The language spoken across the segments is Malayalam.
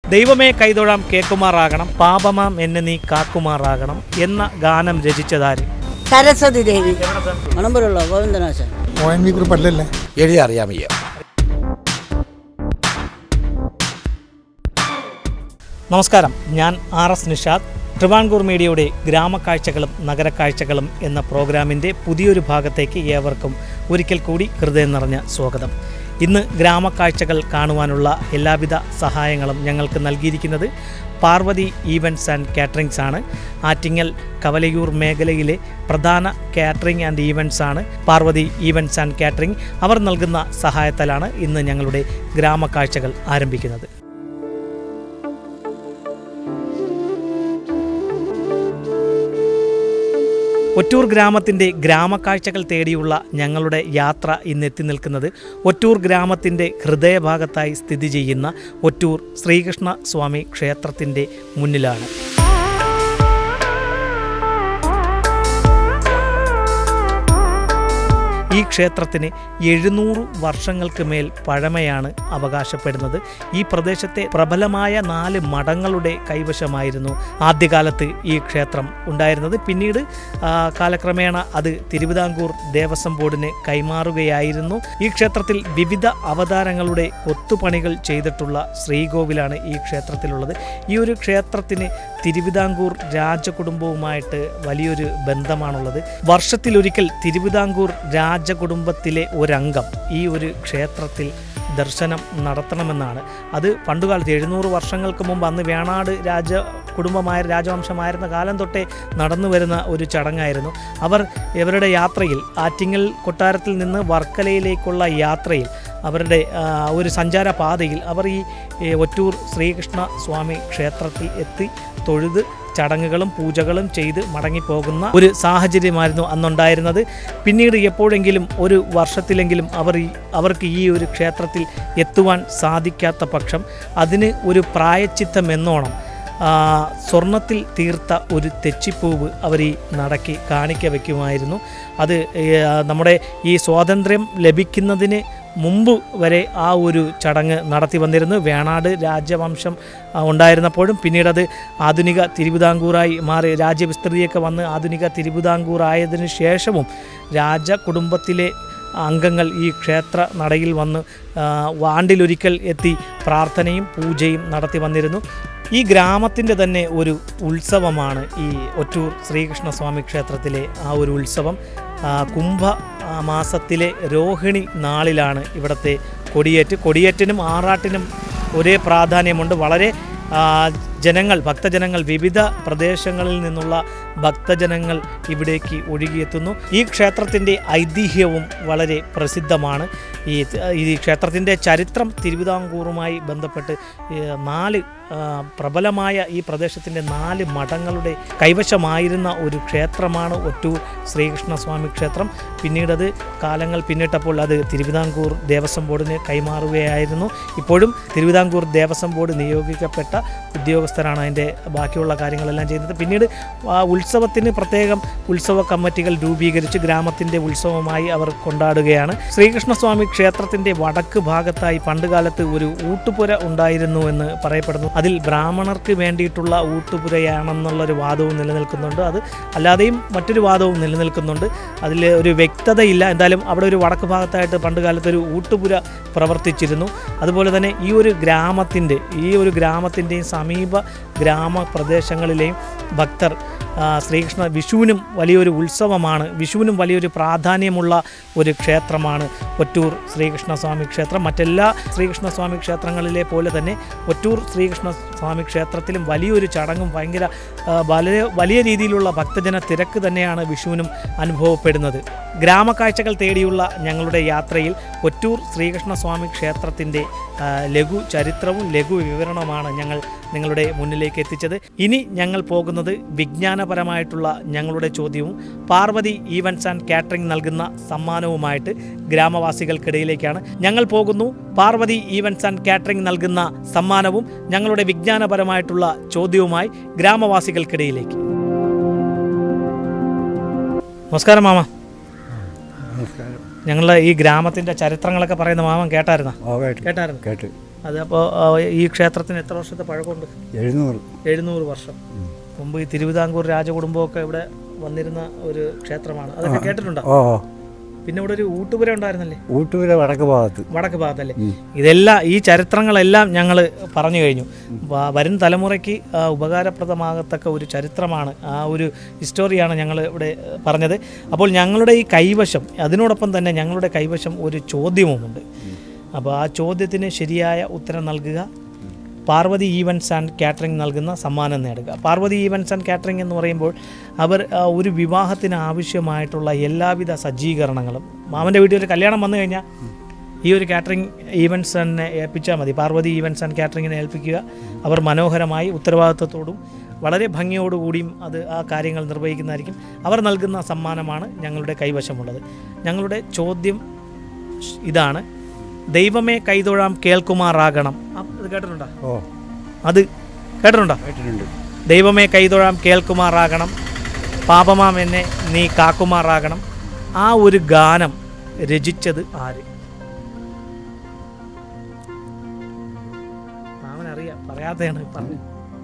ദൈവമേ കൈതൊഴാം കേക്കുമാറാകണം പാപമാം എന്നെ നീ കാക്കുമാറാകണം എന്ന ഗാനം രചിച്ചതാര് സരസ്വതി ദേവി മണമ്പുരമുള്ള ഗോവിന്ദനാശൻ ഒ എൻ വി ഗ്രൂപ്പ് അല്ലല്ലേ എഴുതി അറിയാൻ വയ്യ നമസ്കാരം ഞാൻ ആർ എസ് നിഷാദ് ട്രിവാൻകൂർ മീഡിയയുടെ ഗ്രാമക്കാഴ്ചകളും നഗരക്കാഴ്ചകളും എന്ന പ്രോഗ്രാമിൻ്റെ പുതിയൊരു ഭാഗത്തേക്ക് ഏവർക്കും ഒരിക്കൽ കൂടി ഹൃദയം നിറഞ്ഞ സ്വാഗതം ഇന്ന് ഗ്രാമക്കാഴ്ചകൾ കാണുവാനുള്ള എല്ലാവിധ സഹായങ്ങളും ഞങ്ങൾക്ക് നൽകിയിരിക്കുന്നത് പാർവതി ഈവൻറ്റ്സ് ആൻഡ് കാറ്ററിങ്സ് ആണ് ആറ്റിങ്ങൽ കവലയൂർ മേഖലയിലെ പ്രധാന കാറ്ററിംഗ് ആൻഡ് ഈവൻറ്റ്സ് ആണ് പാർവതി ഈവൻറ്റ്സ് ആൻഡ് കാറ്ററിംഗ് അവർ നൽകുന്ന സഹായത്താലാണ് ഇന്ന് ഞങ്ങളുടെ ഗ്രാമക്കാഴ്ചകൾ ആരംഭിക്കുന്നത് ഒറ്റൂർ ഗ്രാമത്തിൻ്റെ ഗ്രാമക്കാഴ്ചകൾ തേടിയുള്ള ഞങ്ങളുടെ യാത്ര ഇന്ന് എത്തി നിൽക്കുന്നത് ഒറ്റൂർ ഗ്രാമത്തിൻ്റെ ഹൃദയഭാഗത്തായി സ്ഥിതി ചെയ്യുന്ന ഒറ്റൂർ ശ്രീകൃഷ്ണ സ്വാമി ക്ഷേത്രത്തിൻ്റെ മുന്നിലാണ് ഈ ക്ഷേത്രത്തിന് എഴുന്നൂറ് വർഷങ്ങൾക്ക് മേൽ പഴമയാണ് അവകാശപ്പെടുന്നത് ഈ പ്രദേശത്തെ പ്രബലമായ നാല് മഠങ്ങളുടെ കൈവശമായിരുന്നു ആദ്യകാലത്ത് ഈ ക്ഷേത്രം ഉണ്ടായിരുന്നത് പിന്നീട് ആ, കാലക്രമേണ അത് തിരുവിതാംകൂർ ദേവസ്വം ബോർഡിന് കൈമാറുകയായിരുന്നു ഈ ക്ഷേത്രത്തിൽ വിവിധ അവതാരങ്ങളുടെ കൊത്തുപണികൾ ചെയ്തിട്ടുള്ള ശ്രീകോവിലാണ് ഈ ക്ഷേത്രത്തിലുള്ളത് ഈ ഒരു ക്ഷേത്രത്തിന് തിരുവിതാംകൂർ രാജകുടുംബവുമായിട്ട് വലിയൊരു ബന്ധമാണുള്ളത് വർഷത്തിലൊരിക്കൽ തിരുവിതാംകൂർ രാജകുടുംബത്തിലെ ഒരംഗം ഈ ഒരു ക്ഷേത്രത്തിൽ ദർശനം നടത്തണമെന്നാണ് അത് പണ്ടുകാലത്ത് എഴുന്നൂറ് വർഷങ്ങൾക്ക് മുമ്പ് അന്ന് വേണാട് രാജ കുടുംബമായ രാജവംശമായിരുന്ന കാലം തൊട്ടേ നടന്നു വരുന്ന ഒരു ചടങ്ങായിരുന്നു അവർ ഇവരുടെ യാത്രയിൽ ആറ്റിങ്ങൽ കൊട്ടാരത്തിൽ നിന്ന് വർക്കലയിലേക്കുള്ള യാത്രയിൽ അവരുടെ ആ, ഒരു സഞ്ചാര പാതയിൽ അവർ ഈ ഏ, ഒറ്റൂർ ശ്രീകൃഷ്ണ സ്വാമി ക്ഷേത്രത്തിൽ എത്തി തൊഴുത് ചടങ്ങുകളും പൂജകളും ചെയ്ത് മടങ്ങിപ്പോകുന്ന ഒരു സാഹചര്യമായിരുന്നു അന്നുണ്ടായിരുന്നത് പിന്നീട് എപ്പോഴെങ്കിലും ഒരു വർഷത്തിലെങ്കിലും അവർ ഈ അവർക്ക് ഈ ഒരു ക്ഷേത്രത്തിൽ എത്തുവാൻ സാധിക്കാത്ത പക്ഷം അതിന് ഒരു പ്രായച്ചിത്തം എന്നോണം ആ, സ്വർണത്തിൽ തീർത്ത ഒരു തെച്ചിപ്പൂവ് അവർ ഈ നടക്കി കാണിക്ക വയ്ക്കുമായിരുന്നു അത് ഏ, നമ്മുടെ ഈ സ്വാതന്ത്ര്യം ലഭിക്കുന്നതിന് മുമ്പ് വരെ ആ ഒരു ചടങ്ങ് നടത്തി വന്നിരുന്നു വേണാട് രാജവംശം ആ, ഉണ്ടായിരുന്നപ്പോഴും പിന്നീട് അത് ആധുനിക തിരുവിതാംകൂറായി മാറി രാജ്യവിസ്തൃതിയൊക്കെ വന്ന് ആധുനിക തിരുവിതാംകൂർ ആയതിനു ശേഷവും രാജകുടുംബത്തിലെ അംഗങ്ങൾ ഈ ക്ഷേത്ര നടയിൽ വന്ന് ആ, ആണ്ടിലൊരിക്കൽ എത്തി പ്രാർത്ഥനയും പൂജയും നടത്തി വന്നിരുന്നു ഈ ഗ്രാമത്തിൻ്റെ തന്നെ ഒരു ഉത്സവമാണ് ഈ ഒറ്റൂർ ശ്രീകൃഷ്ണസ്വാമി ക്ഷേത്രത്തിലെ ആ ഒരു ഉത്സവം ആ, കുംഭ ആ, മാസത്തിലെ രോഹിണി നാളിലാണ് ഇവിടുത്തെ കൊടിയേറ്റ് കൊടിയേറ്റിനും ആറാട്ടിനും ഒരേ പ്രാധാന്യമുണ്ട് വളരെ ആ, ജനങ്ങൾ ഭക്തജനങ്ങൾ വിവിധ പ്രദേശങ്ങളിൽ നിന്നുള്ള ഭക്തജനങ്ങൾ ഇവിടേക്ക് ഒഴുകിയെത്തുന്നു ഈ ക്ഷേത്രത്തിൻ്റെ ഐതിഹ്യവും വളരെ പ്രസിദ്ധമാണ് ഈ ഈ ക്ഷേത്രത്തിൻ്റെ ചരിത്രം തിരുവിതാംകൂറുമായി ബന്ധപ്പെട്ട് ഈ നാല് ആ, പ്രബലമായ ഈ പ്രദേശത്തിൻ്റെ നാല് മഠങ്ങളുടെ കൈവശമായിരുന്ന ഒരു ക്ഷേത്രമാണ് ഒറ്റൂർ ശ്രീകൃഷ്ണസ്വാമി ക്ഷേത്രം പിന്നീടത് കാലങ്ങൾ പിന്നിട്ടപ്പോൾ അത് തിരുവിതാംകൂർ ദേവസ്വം ബോർഡിന് കൈമാറുകയായിരുന്നു ഇപ്പോഴും തിരുവിതാംകൂർ ദേവസ്വം ബോർഡ് നിയോഗിക്കപ്പെട്ട ഉദ്യോഗസ്ഥരാണ് അതിൻ്റെ ബാക്കിയുള്ള കാര്യങ്ങളെല്ലാം ചെയ്യുന്നത് പിന്നീട് ആ ഉത്സവത്തിന് പ്രത്യേകം ഉത്സവ കമ്മിറ്റികൾ രൂപീകരിച്ച് ഗ്രാമത്തിൻ്റെ ഉത്സവമായി അവർ കൊണ്ടാടുകയാണ് ശ്രീകൃഷ്ണസ്വാമി ക്ഷേത്രത്തിൻ്റെ വടക്ക് ഭാഗത്തായി പണ്ടുകാലത്ത് ഒരു ഊട്ടുപുര ഉണ്ടായിരുന്നു എന്ന് പറയപ്പെടുന്നു അതിൽ ബ്രാഹ്മണർക്ക് വേണ്ടിയിട്ടുള്ള ഊട്ടുപുരയാണെന്നുള്ളൊരു വാദവും നിലനിൽക്കുന്നുണ്ട് അത് അല്ലാതെയും മറ്റൊരു വാദവും നിലനിൽക്കുന്നുണ്ട് അതിൽ ഒരു വ്യക്തതയില്ല എന്തായാലും അവിടെ ഒരു വടക്ക് ഭാഗത്തായിട്ട് പണ്ടുകാലത്ത് ഒരു ഊട്ടുപുര പ്രവർത്തിച്ചിരുന്നു അതുപോലെ തന്നെ ഈ ഒരു ഗ്രാമത്തിൻ്റെ ഈ ഒരു ഗ്രാമത്തിൻ്റെയും സമീപ ഗ്രാമപ്രദേശങ്ങളിലെയും ഭക്തർ ആ, ശ്രീകൃഷ്ണ വിഷുവിനും വലിയൊരു ഉത്സവമാണ് വിഷുവിനും വലിയൊരു പ്രാധാന്യമുള്ള ഒരു ക്ഷേത്രമാണ് ഒറ്റൂർ ശ്രീകൃഷ്ണസ്വാമി ക്ഷേത്രം മറ്റെല്ലാ ശ്രീകൃഷ്ണസ്വാമി ക്ഷേത്രങ്ങളിലെ പോലെ തന്നെ ഒറ്റൂർ ശ്രീകൃഷ്ണ സ്വാമി ക്ഷേത്രത്തിലും വലിയൊരു ചടങ്ങും ഭയങ്കര ആ, വലിയ വലിയ രീതിയിലുള്ള ഭക്തജന തിരക്ക് തന്നെയാണ് വിഷുവിനും അനുഭവപ്പെടുന്നത് ഗ്രാമക്കാഴ്ചകൾ തേടിയുള്ള ഞങ്ങളുടെ യാത്രയിൽ ഒറ്റൂർ ശ്രീകൃഷ്ണസ്വാമി ക്ഷേത്രത്തിൻ്റെ ആ, ലഘു ചരിത്രവും ലഘു വിവരണവുമാണ് ഞങ്ങൾ നിങ്ങളുടെ മുന്നിലേക്ക് എത്തിച്ചത് ഇനി ഞങ്ങൾ പോകുന്നത് വിജ്ഞാനപരമായിട്ടുള്ള ഞങ്ങളുടെ ചോദ്യവും പാർവതി ഈവൻസ് ആൻഡ് കാറ്ററിംഗ് നൽകുന്ന സമ്മാനവുമായിട്ട് ഗ്രാമവാസികൾക്കിടയിലേക്കാണ് ഞങ്ങൾ പോകുന്നു പാർവതി ഈവൻസ് ആൻഡ് കാറ്ററിംഗ് നൽകുന്ന സമ്മാനവും ഞങ്ങളുടെ വിജ്ഞാനപരമായിട്ടുള്ള ചോദ്യവുമായി ഗ്രാമവാസികൾക്കിടയിലേക്ക് നമസ്കാരം മാമ നമസ്കാരം ഞങ്ങളുടെ ഈ ഗ്രാമത്തിന്റെ ചരിത്രങ്ങളൊക്കെ പറയുന്ന മാമൻ കേട്ടായിരുന്ന ഓ കേട്ട് കേട്ടായിരുന്നു കേട്ട് അത് അപ്പോൾ ഈ ക്ഷേത്രത്തിന് എത്ര വർഷത്തെ പഴക്കമുണ്ട് എഴുന്നൂറ് എഴുന്നൂറ് വർഷം മുമ്പ് ഈ തിരുവിതാംകൂർ രാജകുടുംബമൊക്കെ ഇവിടെ വന്നിരുന്ന ഒരു ക്ഷേത്രമാണ് അതൊക്കെ കേട്ടിട്ടുണ്ടോ ഓ പിന്നെ ഇവിടെ ഒരു ഊട്ടുപുര ഉണ്ടായിരുന്നല്ലേ ഊട്ടുപുര വടക്ക് ഭാഗത്ത് വടക്ക് ഭാഗത്തല്ലേ ഇതെല്ലാം ഈ ചരിത്രങ്ങളെല്ലാം ഞങ്ങൾ പറഞ്ഞു കഴിഞ്ഞു വ- വരും തലമുറയ്ക്ക് ആ, ഉപകാരപ്രദമാകത്തക്ക ഒരു ചരിത്രമാണ് ആ ഒരു ഹിസ്റ്റോറിയാണ് ഞങ്ങൾ ഇവിടെ ഏ, പറഞ്ഞത് അപ്പോൾ ഞങ്ങളുടെ ഈ കൈവശം അതിനോടൊപ്പം തന്നെ ഞങ്ങളുടെ കൈവശം ഒരു ചോദ്യവുമുണ്ട് അപ്പോൾ ആ ചോദ്യത്തിന് ശരിയായ ഉത്തരം നൽകുക പാർവതി ഈവൻസ് ആൻഡ് കാറ്ററിംഗ് നൽകുന്ന സമ്മാനം നേടുക പാർവതി ഈവൻസ് ആൻഡ് കാറ്ററിംഗ് എന്ന് പറയുമ്പോൾ അവർ ആ, ഒരു വിവാഹത്തിന് ആവശ്യമായിട്ടുള്ള എല്ലാവിധ സജ്ജീകരണങ്ങളും മാമൻ്റെ വീട്ടിൽ ഒരു കല്യാണം വന്നു കഴിഞ്ഞാൽ ഈ ഒരു കാറ്ററിംഗ് ഈവൻസ് തന്നെ ഏൽപ്പിച്ചാൽ മതി പാർവതി ഈവൻസ് ആൻഡ് കാറ്ററിങ്ങിനെ ഏൽപ്പിക്കുക അവർ മനോഹരമായി ഉത്തരവാദിത്വത്തോടും വളരെ ഭംഗിയോടുകൂടിയും അത് ആ കാര്യങ്ങൾ നിർവഹിക്കുന്നതായിരിക്കും അവർ നൽകുന്ന സമ്മാനമാണ് ഞങ്ങളുടെ കൈവശമുള്ളത് ഞങ്ങളുടെ ചോദ്യം ഇതാണ് ദൈവമേ കൈതൊഴാം കേൾക്കുമാറാകണം ആ, ഇത് കേട്ടിട്ടുണ്ടോ ഓ അത് കേട്ടിട്ടുണ്ടോ കേട്ടിട്ടുണ്ട് ദൈവമേ കൈതൊഴാം കേൾക്കുമാറാകണം പാപമാം എന്നെ നീ കാക്കുമാറാകണം ആ ഒരു ഗാനം രചിച്ചത് ആര് മാമനറിയാം പറയാതെയാണ് പറഞ്ഞു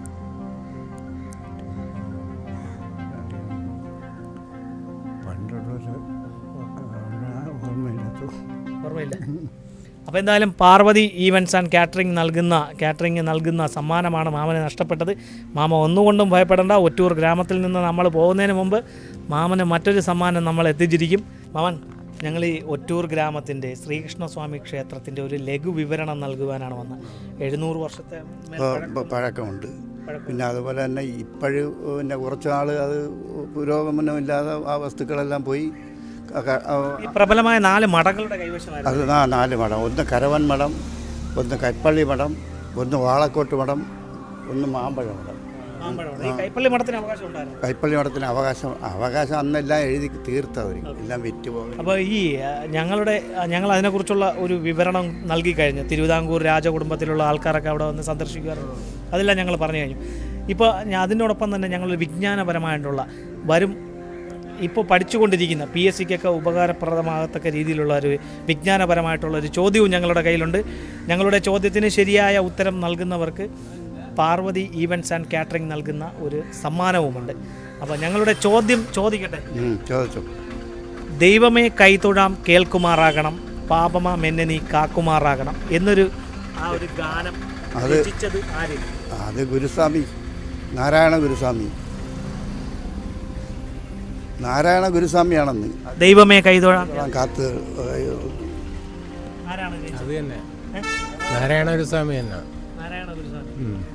പണ്ടുള്ളൊരു ഓർമ്മയില്ലാത്ത ഓർമ്മയില്ല അപ്പോൾ എന്തായാലും പാർവതി ഈവൻസ് ആൻഡ് കാറ്ററിംഗ് നൽകുന്ന കാറ്ററിംഗ് നൽകുന്ന സമ്മാനമാണ് മാമന് നഷ്ടപ്പെട്ടത് മാമ ഒന്നുകൊണ്ടും ഭയപ്പെടേണ്ട ഒറ്റൂർ ഗ്രാമത്തിൽ നിന്ന് നമ്മൾ പോകുന്നതിന് മുമ്പ് മാമന് മറ്റൊരു സമ്മാനം നമ്മൾ എത്തിച്ചിരിക്കും മാമൻ ഞങ്ങൾ ഈ ഒറ്റൂർ ഗ്രാമത്തിൻ്റെ ശ്രീകൃഷ്ണസ്വാമി ക്ഷേത്രത്തിൻ്റെ ഒരു ലഘു വിവരണം നൽകുവാനാണ് വന്നത് എഴുന്നൂറ് വർഷത്തെ മേൽ പ- പ- പഴക്കമുണ്ട് പിന്നെ അതുപോലെ തന്നെ ഇപ്പോഴും പിന്നെ കുറച്ച് നാൾ അത് പുരോഗമനമില്ലാതെ ആ വസ്തുക്കളെല്ലാം പോയി ക- ക- ആ, ഈ പ്രബലമായ നാല് മഠങ്ങളുടെ കൈവശമായിരുന്നു അത് നാ- നാല് മഠം ഒന്ന് കരവൻ മഠം ഒന്ന് കൈപ്പള്ളി മഠം ഒന്ന് വാളക്കോട്ട് മഠം ഒന്ന് മാമ്പഴ മഠം മാമ്പഴം ഈ കൈപ്പള്ളി മഠത്തിന് അവകാശം ഉണ്ടായിരുന്നു കൈപ്പള്ളി മഠത്തിന് അവകാശം അവകാശം അന്നെല്ലാം എഴുതി തീർത്തവർ എല്ലാം വിറ്റ് പോകും അപ്പോൾ ഈ ആ, ഞങ്ങളുടെ ആ, ഞങ്ങൾ അതിനെക്കുറിച്ചുള്ള ഒരു വിവരണം നൽകി കഴിഞ്ഞു തിരുവിതാംകൂർ രാജകുടുംബത്തിലുള്ള ആൾക്കാരൊക്കെ അവിടെ വന്ന് സന്ദർശിക്കാറുണ്ട് അതെല്ലാം ഞങ്ങൾ പറഞ്ഞു കഴിഞ്ഞു ഇപ്പോൾ ഞാൻ അതിനോടൊപ്പം തന്നെ ഞങ്ങൾ വിജ്ഞാനപരമായിട്ടുള്ള വരും ഇപ്പോൾ പഠിച്ചുകൊണ്ടിരിക്കുന്ന പി എസ് സിക്കൊക്കെ ഉപകാരപ്രദമാകത്തക്ക രീതിയിലുള്ള ഒരു വിജ്ഞാനപരമായിട്ടുള്ള ഒരു ചോദ്യവും ഞങ്ങളുടെ കയ്യിലുണ്ട് ഞങ്ങളുടെ ചോദ്യത്തിന് ശരിയായ ഉത്തരം നൽകുന്നവർക്ക് പാർവതി ഈവൻസ് ആൻഡ് കാറ്ററിംഗ് നൽകുന്ന ഒരു സമ്മാനവുമുണ്ട് അപ്പോൾ ഞങ്ങളുടെ ചോദ്യം ചോദിക്കട്ടെ ഉം, ചോദിച്ചു ദൈവമേ കൈതൊഴാം കേൾക്കുമാറാകണം പാപമാം എന്നെ നീ കാക്കുമാറാകണം എന്നൊരു ആ ഒരു ഗാനം അത് രചിച്ചത് ആര് അത് ഗുരുസ്വാമി നാരായണ ഗുരുസ്വാമി നാരായണ ഗുരുസ്വാമിയാണെന്ന് ദൈവമേ കൈതൊഴാം കാത്ത് ആരാണ് രചിച്ചത്? അത് തന്നെ ഏ? നാരായണ ഒരു സ്വാമി തന്നെ നാരായണ ഗുരുസ്വാമി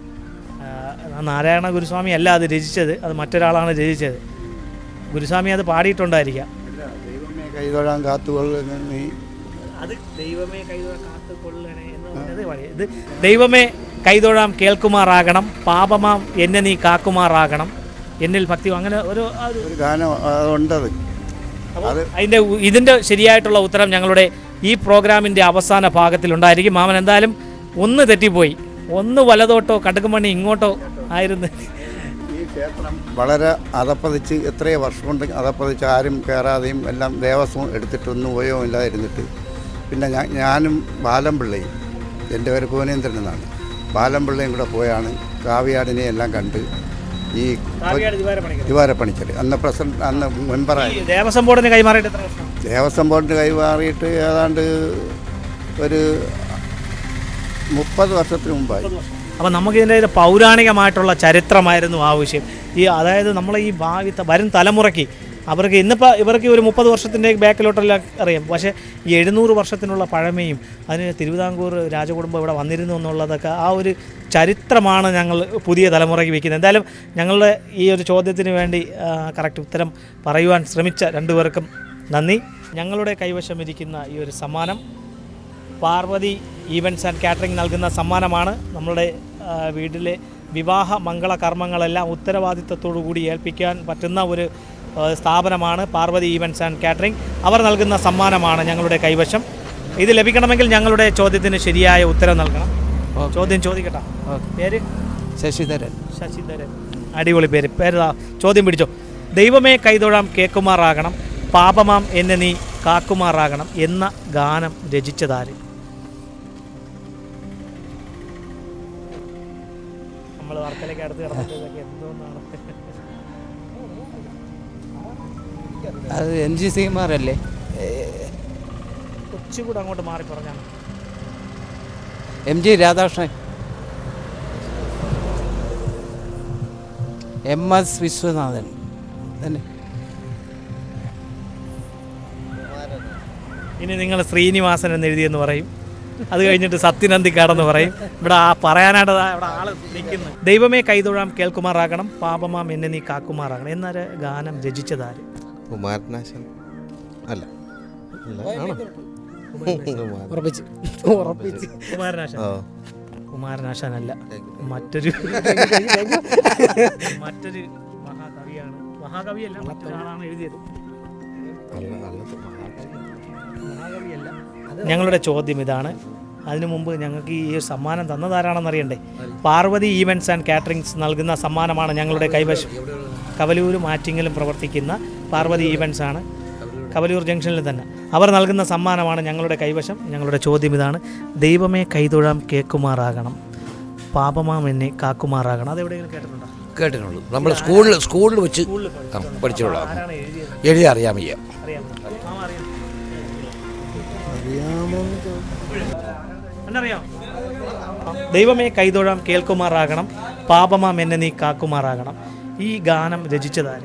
ആ, നാരായണ ഗുരുസ്വാമി അല്ല അത് രചിച്ചത് അത് മറ്റൊരാളാണ് രചിച്ചത് ഗുരുസ്വാമി അത് പാടിയിട്ടുണ്ടായിരിക്കാം ദൈവമേ കൈതൊഴാൻ കാത്തുകൊള്ളുന്ന നീ അത് ദൈവമേ കൈതൊഴാം കാത്തുകൊള്ളണേ എന്ന് പറഞ്ഞത് പാടി. ഇത് ദൈവമേ കൈതൊഴാം കേൾക്കുമാറാകണം പാപമാം എന്നെ നീ കാക്കുമാറാകണം എന്നിൽ ഭക്തി അങ്ങനെ ഒരു ആ ഒരു ഒരു ഗാനം അതുണ്ടത് അത് അതിൻ്റെ ഉ- ഇതിൻ്റെ ശരിയായിട്ടുള്ള ഉത്തരം ഞങ്ങളുടെ ഈ പ്രോഗ്രാമിൻ്റെ അവസാന ഭാഗത്തിലുണ്ടായിരിക്കും മാമൻ എന്തായാലും ഒന്ന് തെറ്റിപ്പോയി ഒന്ന് വലതോട്ടോ കടുക്കുമണി ഇങ്ങോട്ടോ ആയിരുന്നു ഈ ക്ഷേത്രം വളരെ അതപ്പതിച്ച് എത്രയോ വർഷം കൊണ്ട് അതപ്പതിച്ച് ആരും കയറാതെയും എല്ലാം ദേവസ്വം എടുത്തിട്ടൊന്നും ഉപയോഗം ഇല്ലാതിരുന്നിട്ട് പിന്നെ ഞാൻ ഞാനും ബാലംപിള്ളയും എൻ്റെ പേര് ഭുവനേന്ദ്രൻ എന്നാണ് ബാലംപിള്ളയും കൂടെ പോയാണ് കാവിയാടിനെ എല്ലാം കണ്ട് ഈ കാവ്യാട് ദിവാരപ്പണിക്കർ. ദിവാരപ്പണിക്കർ അന്ന് പ്രസിഡന്റ് അന്ന് മെമ്പറായി ഈ ദേവസ്വം ബോർഡിന് കൈമാറിയിട്ട് എത്ര വർഷം ദേവസ്വം ബോർഡിന് കൈമാറിയിട്ട് ഏതാണ്ട് ഒരു മുപ്പത് വർഷത്തിന് മുമ്പായി അപ്പം നമുക്കിതിൻ്റെ ഒരു പൗരാണികമായിട്ടുള്ള ചരിത്രമായിരുന്നു ആവശ്യം ഈ അതായത് നമ്മളെ ഈ ഭാവി ത- വരും തലമുറയ്ക്ക് അവർക്ക് ഇന്നിപ്പോൾ ഇവർക്ക് ഒരു മുപ്പത് വർഷത്തിൻ്റെ ബാക്കിലോട്ടെല്ലാം അറിയാം പക്ഷേ ഈ എഴുന്നൂറ് വർഷത്തിനുള്ള പഴമയും അതിന് തിരുവിതാംകൂർ രാജകുടുംബം ഇവിടെ വന്നിരുന്നു എന്നുള്ളതൊക്കെ ആ ഒരു ചരിത്രമാണ് ഞങ്ങൾ പുതിയ തലമുറയ്ക്ക് വയ്ക്കുന്നത് എന്തായാലും ഞങ്ങളുടെ ഈ ഒരു ചോദ്യത്തിന് വേണ്ടി കറക്റ്റ് ഉത്തരം പറയുവാൻ ശ്രമിച്ച രണ്ടുപേർക്കും നന്ദി ഞങ്ങളുടെ കൈവശം ഇരിക്കുന്ന ഈ ഒരു സമ്മാനം പാർവതി ഈവൻസ് ആൻഡ് കാറ്ററിംഗ് നൽകുന്ന സമ്മാനമാണ് നമ്മളുടെ ആ, വീട്ടിലെ വിവാഹ മംഗള കർമ്മങ്ങളെല്ലാം ഉത്തരവാദിത്തത്തോടു കൂടി ഏൽപ്പിക്കാൻ പറ്റുന്ന ഒരു ആ, സ്ഥാപനമാണ് പാർവതി ഈവൻസ് ആൻഡ് കാറ്ററിംഗ് അവർ നൽകുന്ന സമ്മാനമാണ് ഞങ്ങളുടെ കൈവശം ഇത് ലഭിക്കണമെങ്കിൽ ഞങ്ങളുടെ ചോദ്യത്തിന് ശരിയായ ഉത്തരം നൽകണം ചോദ്യം ചോദിക്കട്ടെ പേര് ശശിധരൻ ശശിധരൻ അടിപൊളി പേര് പേര് ചോദ്യം പിടിച്ചോ ദൈവമേ കൈതൊഴാം കേക്കുമാറാകണം പാപമാം എന്നെ നീ കാക്കുമാറാകണം എന്ന ഗാനം രചിച്ചതാര് നമ്മൾ വർക്കലേക്ക് അടുത്ത് കിടന്നിട്ട് ഇതൊക്കെ എന്തോന്നാണ് അത് എം ജി ശ്രീകുമാറല്ലേ കുറച്ചുകൂടെ അങ്ങോട്ട് മാറി പറഞ്ഞാണ് M G Radhakrishnan M S Viswanathan തന്നെ ഇനി നിങ്ങൾ ശ്രീനിവാസൻ എന്ന് എഴുതിയെന്ന് പറയും അത് കഴിഞ്ഞിട്ട് സത്യനന്ദിക്കാടെന്ന് പറയും ഇവിടെ ആ പറയാനായിട്ട് ദാ ഇവിടെ ആള് നിൽക്കുന്നു ദൈവമേ കൈതൊഴാം കേൾക്കുമാറാകണം പാപമാം എന്നെ നീ കാക്കുമാറാകണം എന്നൊരു ഗാനം രചിച്ചതാര് കുമാരനാശൻ അല്ല അല്ല ആണോ ഉറപ്പിച്ച് ഉറപ്പിച്ച് കുമാരനാശാൻ ഓ കുമാരനാശാനല്ല മറ്റൊരു മറ്റൊരു മഹാകവിയാണ് മഹാകവിയല്ല മറ്റൊരാളാണ് എഴുതിയത് അല്ല അല്ല മഹാകവിയല്ല ഞങ്ങളുടെ ചോദ്യം ഇതാണ് അതിനു മുമ്പ് ഞങ്ങൾക്ക് ഈ സമ്മാനം തന്നതാരാണെന്ന് അറിയണ്ടേ പാർവതി ഈവൻസ് ആൻഡ് കാറ്ററിംഗ്സ് നൽകുന്ന സമ്മാനമാണ് ഞങ്ങളുടെ കൈവശം കവലൂരും ആറ്റിങ്ങലും പ്രവർത്തിക്കുന്ന പാർവതി ഈവൻസ് ആണ് കവലൂർ ജംഗ്ഷനിൽ തന്നെ അവർ നൽകുന്ന സമ്മാനമാണ് ഞങ്ങളുടെ കൈവശം ഞങ്ങളുടെ ചോദ്യം ഇതാണ് ദൈവമേ കൈതൊഴാം കേക്കുമാറാകണം പാപമാം എന്നെ കാക്കുമാറാകണം അതെവിടെയെങ്കിലും കേട്ടിട്ടുണ്ടോ കേട്ടിട്ടുള്ളൂ നമ്മൾ സ്കൂളിൽ സ്കൂളിൽ വെച്ച് സ്കൂളിൽ ആ, പഠിച്ചിട്ടുള്ള ആരാണ് എഴുതിയത് എഴുതി അറിയാൻ വയ്യ അറിയാമോ മാമ അറിയാം എന്നറിയാം ദൈവമേ കൈതൊഴാം കേൾക്കുമാറാകണം പാപമാം എന്നെ നീ കാക്കുമാറാകണം ഈ ഗാനം രചിച്ചതാര്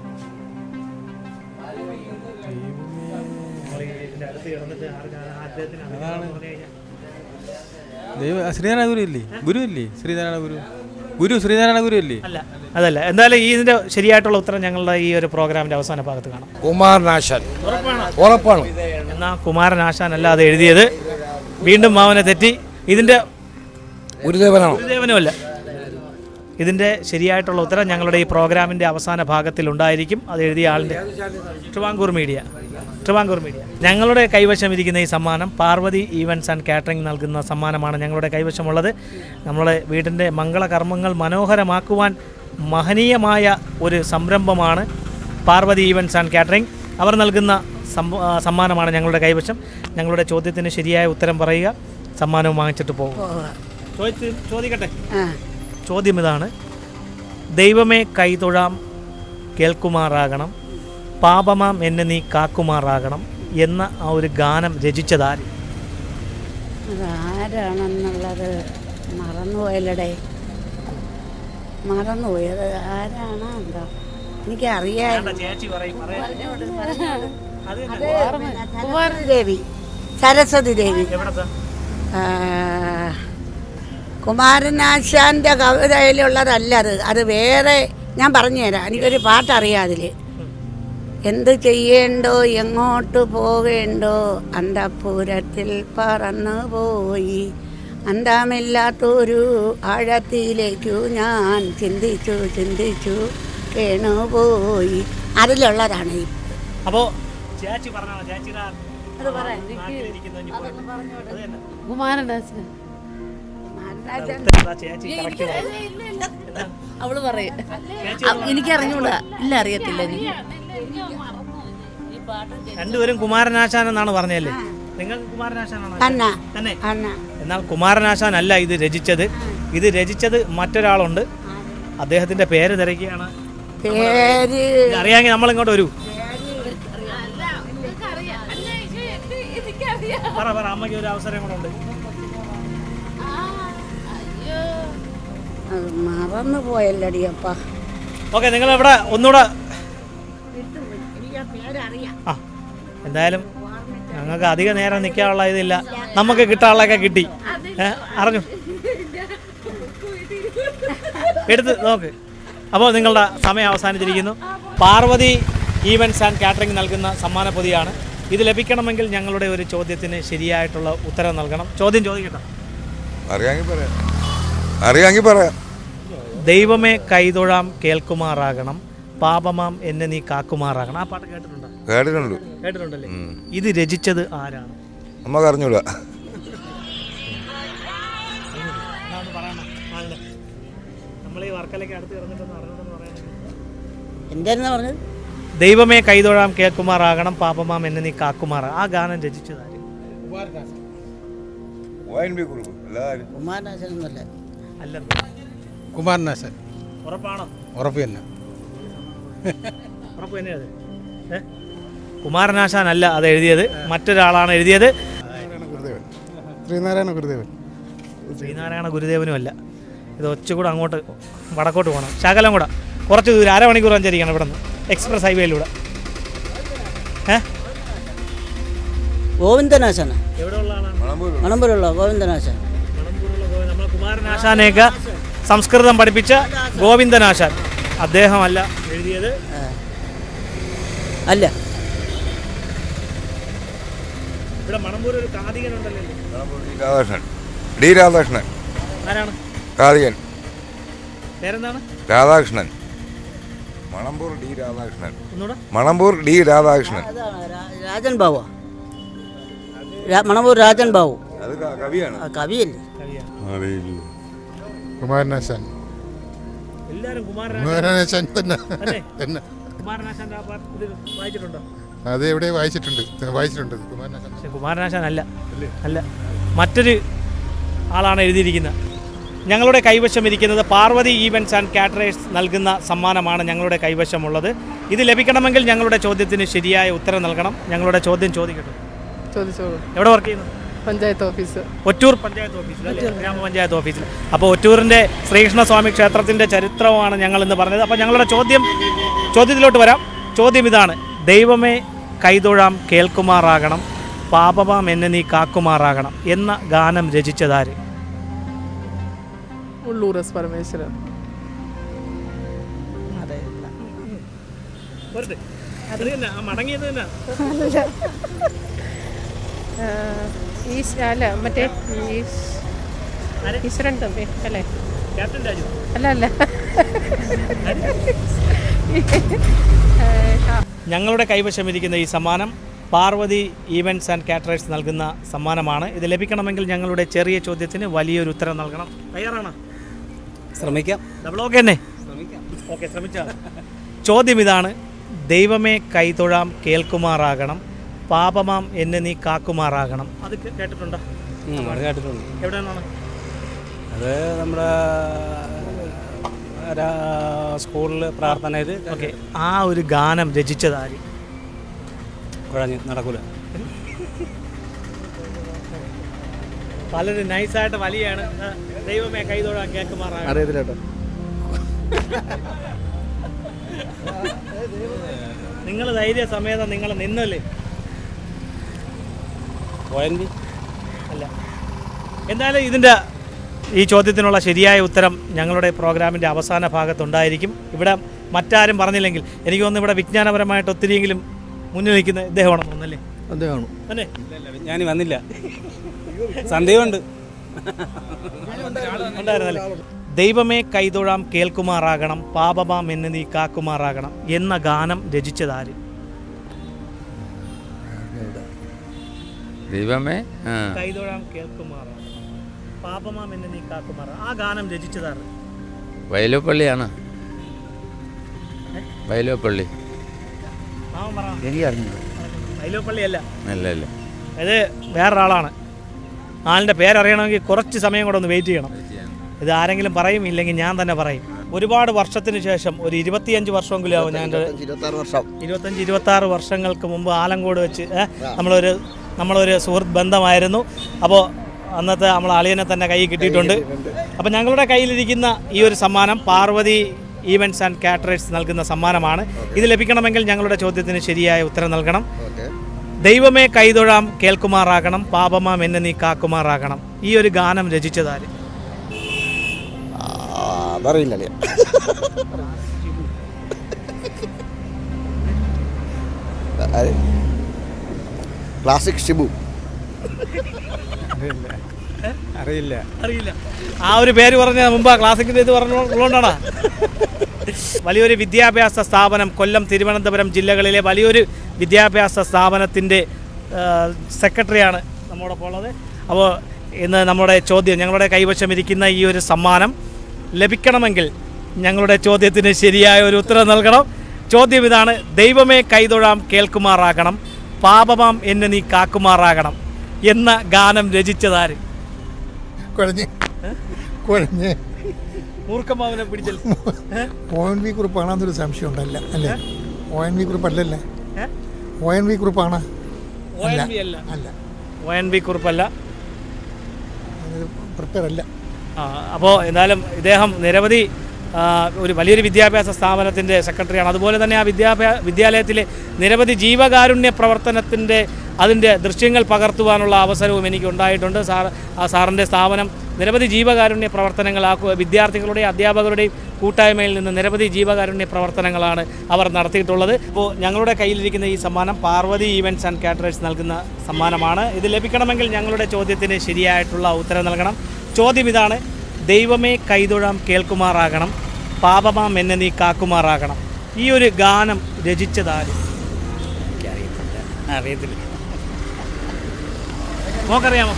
ദൈവ ശ്രീനാരായണ ഗുരു ഇല്ലേ ഗുരു ഇല്ലേ ശ്രീനാരായണ ഗുരു ഗുരു ശ്രീനാരായണ ഗുരു ഇല്ലേ അല്ല അതല്ല എന്തായാലും ഈ ഇതിന്റെ ശരിയായിട്ടുള്ള ഉത്തരം ഞങ്ങളുടെ ഈ ഒരു പ്രോഗ്രാമിന്റെ അവസാന ഭാഗത്ത് കാണാം കുമാരനാശൻ ഉറപ്പാണ് എന്നാ കുമാരൻ ആശാൻ അല്ല അത് എഴുതിയത് വീണ്ടും മാവനെ തെറ്റി ഇതിന്റെ ഗുരുദേവനാണോ ഗുരുദേവനുമല്ല ഇതിന്റെ ശരിയായിട്ടുള്ള ഉത്തരം ഞങ്ങളുടെ ഈ പ്രോഗ്രാമിന്റെ അവസാന ഭാഗത്തിൽ ഉണ്ടായിരിക്കും അത് എഴുതിയ ആളിന്റെ ട്രിവാങ്കൂർ മീഡിയ ട്രിവാങ്കൂർ മീഡിയ ഞങ്ങളുടെ കൈവശം ഇരിക്കുന്ന ഈ സമ്മാനം പാർവതി ഈവൻസ് ആൻഡ് കാറ്ററിംഗ് നൽകുന്ന സമ്മാനമാണ് ഞങ്ങളുടെ കൈവശമുള്ളത് നമ്മുടെ വീടിൻ്റെ മംഗളകർമ്മങ്ങൾ മനോഹരമാക്കുവാൻ മഹനീയമായ ഒരു സംരംഭമാണ് പാർവതി ഈവൻസ് ആൻഡ് കാറ്ററിംഗ് അവർ നൽകുന്ന സം- ആ, സമ്മാനമാണ് ഞങ്ങളുടെ കൈവശം ഞങ്ങളുടെ ചോദ്യത്തിന് ശരിയായ ഉത്തരം പറയുക സമ്മാനവും വാങ്ങിച്ചിട്ട് പോകും ചോദിച്ച് ചോദിക്കട്ടെ ആ ചോദ്യം ഇതാണ് ദൈവമേ കൈതൊഴാം കേൾക്കുമാറാകണം പാപമാം എന്നെ നീ കാക്കുമാറാകണം എന്ന ആ ഒരു ഗാനം രചിച്ചതാര് അതാരാണെന്നുള്ളത് മറന്നുപോയല്ലടേ മറന്നുപോയത് ആരാണ് എന്താ എനിക്കറിയാം ചേച്ചി പറയും കുമാരൻ ദേവി സരസ്വതി ദേവി ആ, കുമാരനാശാന്റെ കവിതയിലുള്ളതല്ല അത് അത് വേറെ ഞാൻ പറഞ്ഞുതരാം എനിക്കൊരു പാട്ടറിയാം അതിൽ എന്ത് ചെയ്യേണ്ടോ എങ്ങോട്ട് പോകേണ്ടോ അന്തപുരത്തിൽ പറന്നു പോയി അന്തമില്ലാത്തൊരു ആഴത്തിലേക്കു ഞാൻ ചിന്തിച്ചു ചിന്തിച്ചു കേണുപോയി അതിലുള്ളതാണ് ഈ അപ്പോൾ ചേച്ചി പറഞ്ഞാണ് ചേച്ചിയുടെ കുമാരനാശൻ ചേച്ചി കറക്റ്റ് അവള് പറയും എനിക്ക് അറിഞ്ഞൂടാ ഇല്ല അറിയത്തില്ല എനിക്ക് രണ്ടുപേരും കുമാരനാശാൻ എന്നാണ് പറഞ്ഞല്ലേ നിങ്ങൾ കുമാരനാശാനാണ് അന്ന തന്നെ അന്ന എന്നാൽ കുമാരനാശാൻ അല്ല ഇത് രചിച്ചത് ഇത് രചിച്ചത് മറ്റൊരാളുണ്ട് അദ്ദേഹത്തിന്റെ പേര് തിരക്കുകയാണ് പേര് ഇത് അറിയാമെങ്കിൽ നമ്മൾ ഇങ്ങോട്ട് വരൂ പറ പറ അമ്മയ്ക്ക് ഒരു അവസരം കൂടെ ഉണ്ട് അത് മറന്നു പോയല്ലടിയപ്പ ഓക്കെ നിങ്ങൾ ഇവിടെ ഒന്നുകൂടെ ആ എന്തായാലും ഞങ്ങൾക്ക് അധിക നേരം നിൽക്കാനുള്ള ഇതില്ല നമുക്ക് കിട്ടാനുള്ളതൊക്കെ കിട്ടി ഏ, അറിഞ്ഞു എടുത്ത് നോക്ക് അപ്പോൾ നിങ്ങളുടെ സമയം അവസാനിച്ചിരിക്കുന്നു പാർവതി ഈവൻസ് ആൻഡ് കാറ്ററിംഗ് നൽകുന്ന സമ്മാന പൊതിയാണ് ഇത് ലഭിക്കണമെങ്കിൽ ഞങ്ങളുടെ ഒരു ചോദ്യത്തിന് ശരിയായിട്ടുള്ള ഉത്തരം നൽകണം ചോദ്യം ചോദിക്കട്ടെ അറിയാമെങ്കിൽ പറയാം അറിയാമെങ്കിൽ പറയാം ദൈവമേ കൈതൊഴാം കേൾക്കുമാറാകണം പാപമാം എന്നെ നീ കാക്കുമാറാകണം ആ പാട്ട് കേട്ടിട്ടുണ്ടോ കേട്ടിട്ടുണ്ട് കേട്ടിട്ടുണ്ടല്ലേ ഉം. ഇത് രചിച്ചത് ആരാണ് നമുക്ക് അറിഞ്ഞൂടാ നമ്മൾ ഈ വർക്കലൊക്കെ അടുത്ത് കിടന്നിട്ടൊന്ന് അറിഞ്ഞിട്ടെന്ന് പറയുന്നത് എന്തായിരുന്നു പറഞ്ഞത് ദൈവമേ കൈതൊഴാം കേൾക്കുമാറാകണം പാപമാം എന്നെ നീ കാക്കുമാറാ ആ ഗാനം രചിച്ചത് ആര് വൈൻ ബി കുറുപ്പ് എല്ലാവരും കുമാരനാശൻ എന്നല്ല അല്ല കുമാരനാശൻ ഉറപ്പാണോ ഉറപ്പ് തന്നെ ഉറപ്പ് തന്നെയത് ഏ കുമാരനാശാനല്ല അത് എഴുതിയത് മറ്റൊരാളാണ് എഴുതിയത് ഗുരുദേവൻ ശ്രീനാരായണ ഗുരുദേവൻ ശ്രീനാരായണ ഗുരുദേവനും അല്ല ഇത് ഒച്ചുകൂടെ അങ്ങോട്ട് വടക്കോട്ട് പോകണം ശകലം കൂടെ കുറച്ച് ദൂരം അരമണിക്കൂർ സഞ്ചരിക്കണം ഇവിടെ നിന്ന് എക്സ്പ്രസ് ഹൈവേയിലൂടെ ഏ ഗോവിന്ദനാശാന എവിടെ ഉള്ള ആളാണ് മണമ്പൂരുള്ള ഗോവിന്ദനാശാൻ മണമ്പൂരുള്ള ഗോവിന്ദ- നമ്മളെ കുമാരനാശാനെയൊക്കെ സംസ്കൃതം പഠിപ്പിച്ച ഗോവിന്ദനാശാൻ അദ്ദേഹമല്ല എഴുതിയത് അല്ല ഇവിടെ മണമ്പൂർ ഒരു കാതികനുണ്ടല്ലോ ഡി രാധാകൃഷ്ണൻ ഡി രാധാകൃഷ്ണൻ ആരാണ് കാതികൻ പേരെന്താണ് രാധാകൃഷ്ണൻ മണമ്പൂർ ഡി രാധാകൃഷ്ണൻ ഒന്നുകൂടെ മണമ്പൂർ ഡി രാധാകൃഷ്ണൻ രാജൻ ബാബു മണമ്പൂർ രാജൻ ബാബു അത് ക- കവിയാണ് ആ കവിയല്ലേ കവിയാണ് അറിയില്ല കുമാരനാശാൻ എല്ലാവരും കുമാരനാശാൻ കുമാരനാശാൻ തന്നെ അല്ലേ? തന്നെ കുമാരനാശാന്റെ ആ പാട്ട് ഇത് വായിച്ചിട്ടുണ്ടോ അത് എവിടെ വായിച്ചിട്ടുണ്ട് വായിച്ചിട്ടുണ്ട് കുമാരനാശാൻ പക്ഷെ കുമാരനാശാൻ അല്ല അല്ല മറ്റൊരു ആളാണ് എഴുതിയിരിക്കുന്നത് ഞങ്ങളുടെ കൈവശം ഇരിക്കുന്നത് പാർവതി ഈവൻസ് ആൻഡ് കാറ്ററേഴ്സ് നൽകുന്ന സമ്മാനമാണ് ഞങ്ങളുടെ കൈവശമുള്ളത് ഇത് ലഭിക്കണമെങ്കിൽ ഞങ്ങളുടെ ചോദ്യത്തിന് ശരിയായ ഉത്തരം നൽകണം ഞങ്ങളുടെ ചോദ്യം ചോദിക്കട്ടെ ചോദിച്ചോളൂ എവിടെ വർക്ക് ചെയ്യുന്നു പഞ്ചായത്ത് ഓഫീസ് ഒറ്റൂർ പഞ്ചായത്ത് ഓഫീസിൽ അല്ലേ? ഗ്രാമപഞ്ചായത്ത് ഓഫീസിൽ അപ്പോൾ ഒറ്റൂരിൻ്റെ ശ്രീകൃഷ്ണസ്വാമി ക്ഷേത്രത്തിൻ്റെ ചരിത്രമാണ് ഞങ്ങൾ ഇന്ന് പറഞ്ഞത് അപ്പോൾ ഞങ്ങളുടെ ചോദ്യം ചോദ്യത്തിലോട്ട് വരാം ചോദ്യം ഇതാണ് ദൈവമേ കൈതൊഴാം കേൾക്കുമാറാകണം പാപമാം എന്നെ നീ കാക്കുമാറാകണം എന്ന ഗാനം രചിച്ചതാര് ഉള്ളൂർ എസ് പരമേശ്വരൻ മടങ്ങിയത് തന്നെ ഈശ് അല്ല മറ്റേ ഈശ് ഈശ്വരൻ തമ്പി അല്ലേ ക്യാപ്റ്റൻ രാജു അല്ല അല്ല ഞങ്ങളുടെ കൈവശം ഇരിക്കുന്ന ഈ സമ്മാനം പാർവതി ഈവൻറ്റ്സ് ആൻഡ് കാറ്ററേഴ്സ് നൽകുന്ന സമ്മാനമാണ് ഇത് ലഭിക്കണമെങ്കിൽ ഞങ്ങളുടെ ചെറിയ ചോദ്യത്തിന് വലിയൊരു ഉത്തരം നൽകണം തയ്യാറാണോ ശ്രമിക്കാം ഡബിൾ ഓക്കെ തന്നെ ഓക്കെ ശ്രമിച്ചാൽ ചോദ്യം ഇതാണ് ദൈവമേ കൈതൊഴാം കേൾക്കുമാറാകണം പാപമാം എന്നെ നീ കാക്കുമാറാകണം അത് കേ- കേട്ടിട്ടുണ്ടോ അത് കേട്ടിട്ടുണ്ട് എവിടെ നിന്നാണ് അത് നമ്മുടെ സ്കൂളിൽ പ്രാർത്ഥനയിൽ ഓക്കെ ആ ഒരു ഗാനം രചിച്ചതാര് കുഴഞ്ഞ് നടക്കൂല പലരും നൈസായിട്ട് വലിയാണ് ആ, ദൈവമേ കൈതൊഴാം കേൾക്കുമാറാകണം അറിയത്തില്ല കേട്ടോ നിങ്ങൾ ധൈര്യ സമേതം നിങ്ങൾ നിന്നല്ലേ പോയൻപി അല്ല എന്തായാലും ഇതിൻ്റെ ഈ ചോദ്യത്തിനുള്ള ശരിയായ ഉത്തരം ഞങ്ങളുടെ പ്രോഗ്രാമിൻ്റെ അവസാന ഭാഗത്തുണ്ടായിരിക്കും ഇവിടെ മറ്റാരും പറഞ്ഞില്ലെങ്കിൽ എനിക്ക് തോന്നുന്നു ഇവിടെ വിജ്ഞാനപരമായിട്ട് ഒത്തിരിയെങ്കിലും മുന്നിൽ നിൽക്കുന്ന ഇദ്ദേഹമാണെന്ന് തോന്നുന്നല്ലേ അദ്ദേഹമാണ് അല്ലേ ഞാൻ വന്നില്ല സന്ദേഹമുണ്ട് ഉണ്ടായിരുന്നല്ലേ ദൈവമേ കൈതൊഴാം കേൾക്കുമാറാകണം പാപമാം എന്ന് നീ കാക്കുമാറാകണം എന്ന ഗാനം രചിച്ചതാര് ദൈവമേ ആ കൈതൊഴാം കേൾക്കുമാറാകണം പാപമാം എന്ന് നീ കാക്കുമാറാകണം ആ ഗാനം രചിച്ചതാര് വയലോപ്പള്ളിയാണ് വയലോപ്പള്ളി മാമൻ പറ എനിക്ക് അറിഞ്ഞു വൈലോപ്പള്ളി അല്ല അല്ല അല്ല ഇത് വേറൊരാളാണ് ആളിൻ്റെ പേരറിയണമെങ്കിൽ കുറച്ച് സമയം കൂടെ ഒന്ന് വെയിറ്റ് ചെയ്യണം ഇത് ആരെങ്കിലും പറയും ഇല്ലെങ്കിൽ ഞാൻ തന്നെ പറയും ഒരുപാട് വർഷത്തിന് ശേഷം ഒരു ഇരുപത്തിയഞ്ച് വർഷമെങ്കിലും ആവും ഞാൻ എൻ്റെ ഇരുപത്താറ് വർഷം ഇരുപത്തഞ്ച് ഇരുപത്താറ് വർഷങ്ങൾക്ക് മുമ്പ് ആലങ്കോട് വെച്ച് ഏ, നമ്മളൊരു നമ്മളൊരു സുഹൃത്ത് ബന്ധമായിരുന്നു അപ്പോൾ അന്നത്തെ നമ്മൾ അളിയനെ തന്നെ കൈ കിട്ടിയിട്ടുണ്ട് അപ്പോൾ ഞങ്ങളുടെ കയ്യിലിരിക്കുന്ന ഈ ഒരു സമ്മാനം പാർവതി ഈവൻറ്റ്സ് ആൻഡ് കാറ്ററേഴ്സ് നൽകുന്ന സമ്മാനമാണ് ഇത് ലഭിക്കണമെങ്കിൽ ഞങ്ങളുടെ ചോദ്യത്തിന് ശരിയായ ഉത്തരം നൽകണം ഓക്കെ ദൈവമേ കൈതൊഴാം കേൾക്കുമാറാകണം പാപമാം എന്നെ നീ കാക്കുമാറാകണം ഈ ഒരു ഗാനം രചിച്ചതാര് അതറിയില്ല ക്ലാസിക് ഷിബു അറിയില്ല അറിയില്ല ആ ഒരു പേര് പറഞ്ഞ മുമ്പ് ആ ക്ലാസിക്കിൻ്റെ ഇത് പറഞ്ഞുകൊണ്ടാണ് വലിയൊരു വിദ്യാഭ്യാസ സ്ഥാപനം കൊല്ലം തിരുവനന്തപുരം ജില്ലകളിലെ വലിയൊരു വിദ്യാഭ്യാസ സ്ഥാപനത്തിൻ്റെ സെക്രട്ടറിയാണ് നമ്മോടൊപ്പം ഉള്ളത് അപ്പോൾ ഇന്ന് നമ്മുടെ ചോദ്യം ഞങ്ങളുടെ കൈവശം ഇരിക്കുന്ന ഈ ഒരു സമ്മാനം ലഭിക്കണമെങ്കിൽ ഞങ്ങളുടെ ചോദ്യത്തിന് ശരിയായ ഒരു ഉത്തരം നൽകണം ചോദ്യം ഇതാണ് ദൈവമേ കൈതൊഴാം കേൾക്കുമാറാകണം പാപമാം എന്നെ നീ കാക്കുമാറാകണം എന്ന ഗാനം രചിച്ചതാര് കുഴഞ്ഞ് കുഴഞ്ഞ് മൂർഖമാവനെ പിടിച്ചൽ ഒ എൻ വി കുറിപ്പാണെന്നൊരു സംശയം ഉണ്ടല്ല അല്ലേ ഒ എൻ വി കുറിപ്പ് അല്ലല്ലേ ഏ? ഒ എൻ വി കുറിപ്പാണ് ഒ എൻ വി അല്ല അല്ല ഒ എൻ വി കുറിപ്പല്ല പ്രിപ്പയർ അല്ല ആ, അപ്പോൾ എന്തായാലും ഇദ്ദേഹം നിരവധി ആ, ഒരു വലിയൊരു വിദ്യാഭ്യാസ സ്ഥാപനത്തിൻ്റെ സെക്രട്ടറിയാണ് അതുപോലെ തന്നെ ആ വിദ്യാഭ്യാസ വിദ്യാലയത്തിലെ നിരവധി ജീവകാരുണ്യ പ്രവർത്തനത്തിൻ്റെ അതിൻ്റെ ദൃശ്യങ്ങൾ പകർത്തുവാനുള്ള അവസരവും എനിക്ക് ഉണ്ടായിട്ടുണ്ട് സാർ ആ സാറിൻ്റെ സ്ഥാപനം നിരവധി ജീവകാരുണ്യ പ്രവർത്തനങ്ങൾ ആ കു- വിദ്യാർത്ഥികളുടെയും അധ്യാപകരുടെയും കൂട്ടായ്മയിൽ നിന്ന് നിരവധി ജീവകാരുണ്യ പ്രവർത്തനങ്ങളാണ് അവർ നടത്തിയിട്ടുള്ളത് ഇപ്പോൾ ഞങ്ങളുടെ കയ്യിലിരിക്കുന്ന ഈ സമ്മാനം പാർവതി ഈവൻറ്റ്സ് ആൻഡ് കാറ്ററേഴ്സ് നൽകുന്ന സമ്മാനമാണ് ഇത് ലഭിക്കണമെങ്കിൽ ഞങ്ങളുടെ ചോദ്യത്തിന് ശരിയായിട്ടുള്ള ഉത്തരം നൽകണം ചോദ്യം ഇതാണ് ദൈവമേ കൈതൊഴാം കേൾക്കുമാറാകണം പാപമാം എന്നെ നീ കാക്കുമാറാകണം ഈ ഒരു ഗാനം രചിച്ചതാര് എനിക്കറിയത്തില്ല അറിയത്തില്ല മോക്കറിയാമോ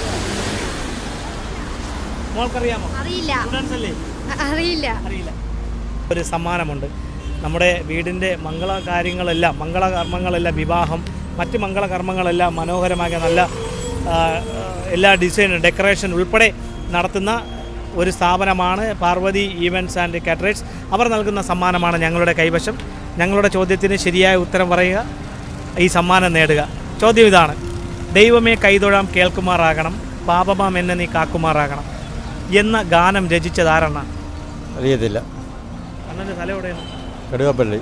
മോൾക്കറിയാമോ അറിയില്ല സ്റ്റുഡൻസ് അല്ലേ അറിയില്ല അറിയില്ല ഒരു സമ്മാനമുണ്ട് നമ്മുടെ വീടിൻ്റെ മംഗള കാര്യങ്ങളെല്ലാം മംഗളകർമ്മങ്ങളെല്ലാം വിവാഹം മറ്റ് മംഗളകർമ്മങ്ങളെല്ലാം മനോഹരമാക്കിയ നല്ല ആ, എല്ലാ ഡിസൈൻ ഡെക്കറേഷൻ ഉൾപ്പെടെ നടത്തുന്ന ഒരു സ്ഥാപനമാണ് പാർവതി ഈവൻറ്റ്സ് ആൻഡ് കാറ്ററേറ്റ്സ് അവർ നൽകുന്ന സമ്മാനമാണ് ഞങ്ങളുടെ കൈവശം ഞങ്ങളുടെ ചോദ്യത്തിന് ശരിയായ ഉത്തരം പറയുക ഈ സമ്മാനം നേടുക ചോദ്യം ഇതാണ് ദൈവമേ കൈതൊഴാം കേൾക്കുമാറാകണം പാപമാം എന്നെ നീ കാക്കുമാറാകണം എന്ന ഗാനം രചിച്ചതാരെണ്ണ അറിയത്തില്ല അണ്ണൻ്റെ സ്ഥലം എവിടെയാണ് കടുകപ്പള്ളി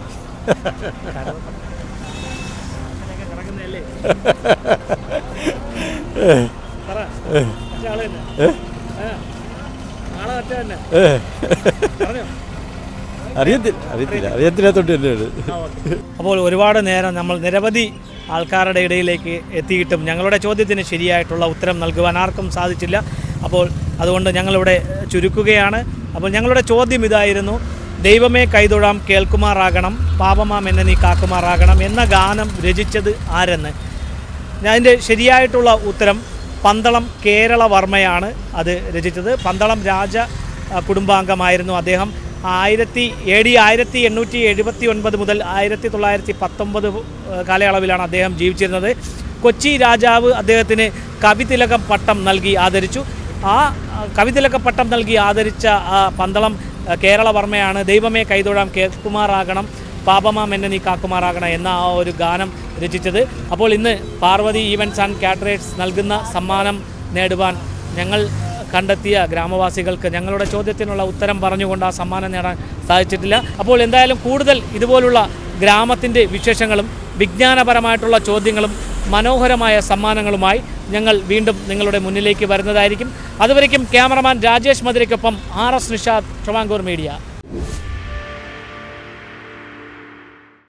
അങ്ങനെയൊക്കെ കിടക്കുന്നതല്ലേ? പറ. മറ്റേ ആള് തന്നെ. ആ. ആള് മറ്റേ തന്നെ. പറഞ്ഞോ. അറിയത്തില്ല അറിയത്തില്ല അറിയത്തില്ലാത്തോണ്ട് തന്നെയാണ് ആ, ഓക്കേ. അപ്പോൾ ഒരുപാട് നേരം നമ്മൾ നിരവധി ആൾക്കാരുടെ ഇടയിലേക്ക് എത്തിയിട്ടും ഞങ്ങളുടെ ചോദ്യത്തിന് ശരിയായിട്ടുള്ള ഉത്തരം നൽകുവാൻ ആർക്കും സാധിച്ചില്ല അപ്പോൾ അതുകൊണ്ട് ഞങ്ങളിവിടെ ചുരുക്കുകയാണ് അപ്പോൾ ഞങ്ങളുടെ ചോദ്യം ഇതായിരുന്നു ദൈവമേ കൈതൊഴാം കേൾക്കുമാറാകണം പാപമാം എന്നെ നീ കാക്കുമാറാകണം എന്ന ഗാനം രചിച്ചത് ആരെന്ന് അതിൻ്റെ ശരിയായിട്ടുള്ള ഉത്തരം പന്തളം കേരളവർമ്മയാണ് അത് രചിച്ചത് പന്തളം രാജ ആ, കുടുംബാംഗമായിരുന്നു അദ്ദേഹം ആയിരത്തി എ ഡി ആയിരത്തി എണ്ണൂറ്റി എഴുപത്തി ഒൻപത് മുതൽ ആയിരത്തി തൊള്ളായിരത്തി പത്തൊമ്പത് കാലയളവിലാണ് അദ്ദേഹം ജീവിച്ചിരുന്നത് കൊച്ചി രാജാവ് അദ്ദേഹത്തിന് കവിതിലകം പട്ടം നൽകി ആദരിച്ചു ആ ആ, കവിതിലക പട്ടം നൽകി ആദരിച്ച ആ പന്തളം ആ, കേരളവർമ്മയാണ് ദൈവമേ കൈതൊഴാം കേൾക്കുമാറാകണം പാപമാം എന്നെ നീ കാക്കുമാറാകണം എന്ന ആ ഒരു ഗാനം രചിച്ചത് അപ്പോൾ ഇന്ന് പാർവതി ഈവൻറ്റ്സ് ആൻഡ് കാറ്ററേറ്റ്സ് നൽകുന്ന സമ്മാനം നേടുവാൻ ഞങ്ങൾ കണ്ടെത്തിയ ഗ്രാമവാസികൾക്ക് ഞങ്ങളുടെ ചോദ്യത്തിനുള്ള ഉത്തരം പറഞ്ഞുകൊണ്ട് ആ സമ്മാനം നേടാൻ സാധിച്ചിട്ടില്ല അപ്പോൾ എന്തായാലും കൂടുതൽ ഇതുപോലുള്ള ഗ്രാമത്തിൻ്റെ വിശേഷങ്ങളും വിജ്ഞാനപരമായിട്ടുള്ള ചോദ്യങ്ങളും മനോഹരമായ സമ്മാനങ്ങളുമായി ഞങ്ങൾ വീണ്ടും നിങ്ങളുടെ മുന്നിലേക്ക് വരുന്നതായിരിക്കും അതുവരയ്ക്കും ക്യാമറമാൻ രാജേഷ് മധുരയ്ക്കൊപ്പം R S Nishad Travancore media